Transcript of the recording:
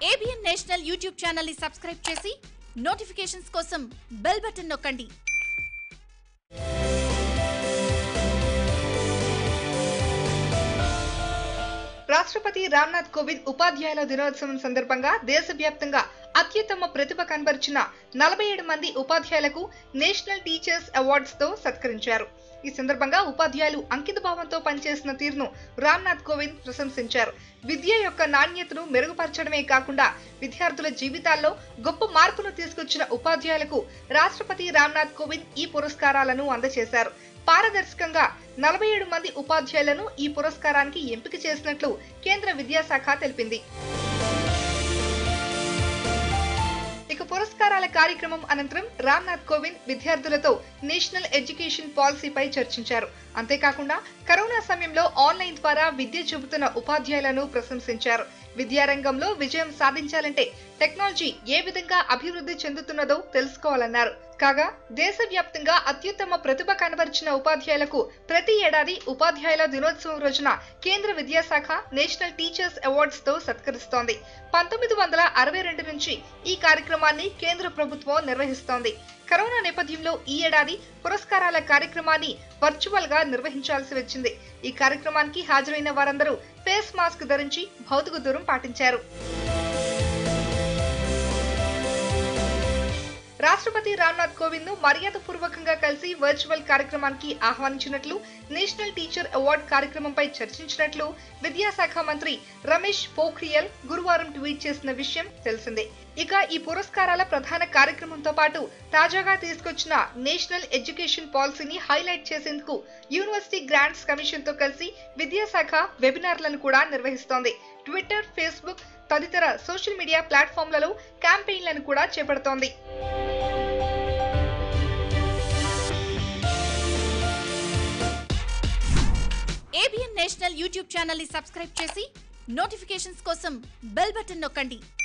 ABN national YouTube channel ని subscribe చేసి notifications కోసం బెల్ బటన్ నొక్కండి రాష్ట్రపతి రామ్నాథ్ కోవింద్ ఉపాధ్యాయుల దినోత్సవం సందర్భంగా దేశవ్యాప్తంగా అత్యుత్తమ ప్రతిభ కనబరిచిన నలభై ఏడు మంది ఉపాధ్యాయులకు నేషనల్ టీచర్స్ అవార్డ్స్ తో సత్కరించారు ఈ సందర్భంగా ఉపాధ్యాయులు అంకిత భావంతో పనిచేసిన తీరును రామ్నాథ్ కోవింద్ ప్రశంసించారు విద్య యొక్క నాణ్యతను మెరుగుపరచడమే కాకుండా విద్యార్థుల జీవితాల్లో గొప్ప మార్పును తీసుకొచ్చిన ఉపాధ్యాయులకు రాష్ట్రపతి రామ్నాథ్ కోవింద్ ఈ పురస్కారాలను అందజేశారు పారదర్శకంగా నలభై ఏడు మంది ఉపాధ్యాయులను ఈ పురస్కారానికి ఎంపిక చేసినట్లు కేంద్ర విద్యాశాఖ తెలిపింది ఇక పురస్కారాల కార్యక్రమం అనంతరం రామ్నాథ్ కోవింద్ విద్యార్థులతో నేషనల్ ఎడ్యుకేషన్ పాలసీపై చర్చించారు అంతేకాకుండా కరోనా సమయంలో ఆన్లైన్ ద్వారా విద్య చూపుతున్న ఉపాధ్యాయులను ప్రశంసించారు విద్యారంగంలో విజయం సాధించాలంటే టెక్నాలజీ ఏ విధంగా అభివృద్ధి చెందుతున్నదో తెలుసుకోవాలన్నారు కాగా దేశవ్యాప్తంగా అత్యుత్తమ ప్రతిభ కనబరిచిన ఉపాధ్యాయులకు ప్రతి ఏడాది ఉపాధ్యాయుల దినోత్సవం రోజున కేంద్ర విద్యాశాఖ నేషనల్ టీచర్స్ అవార్డ్స్ తో సత్కరిస్తోంది పంతొమ్మిది వందల అరవై రెండు నుంచి ఈ కార్యక్రమాన్ని కేంద్ర ప్రభుత్వం నిర్వహిస్తోంది కరోనా నేపథ్యంలో ఈ ఏడాది పురస్కారాల కార్యక్రమాన్ని వర్చువల్ గా నిర్వహించాల్సి వచ్చింది ఈ కార్యక్రమానికి హాజరైన వారందరూ ఫేస్ మాస్క్ ధరించి భౌతిక దూరం పాటించారు రాష్ట్రపతి రామ్నాథ్ కోవింద్ ను మర్యాదపూర్వకంగా కలిసి వర్చువల్ కార్యక్రమానికి ఆహ్వానించినట్లు నేషనల్ టీచర్ అవార్డు కార్యక్రమంపై చర్చించినట్లు విద్యాశాఖ మంత్రి రమేష్ పోఖ్రియల్ గురువారం ట్వీట్ చేసిన విషయం తెలిసిందే ఇక ఈ పురస్కారాల ప్రధాన కార్యక్రమంతో పాటు తాజాగా తీసుకొచ్చిన నేషనల్ ఎడ్యుకేషన్ పాలసీని హైలైట్ చేసేందుకు యూనివర్సిటీ గ్రాంట్స్ కమిషన్ తో కలిసి విద్యాశాఖ వెబినార్లను కూడా నిర్వహిస్తోంది ట్విట్టర్ ఫేస్బుక్ తదితర సోషల్ మీడియా ప్లాట్ఫామ్లలో క్యాంపెయిన్లను కూడా చేపడుతోంది ఏబిఎన్ నేషనల్ యూట్యూబ్ ఛానల్ ని సబ్స్క్రైబ్ చేసి నోటిఫికేషన్స్ కోసం బెల్ బటన్ నొక్కండి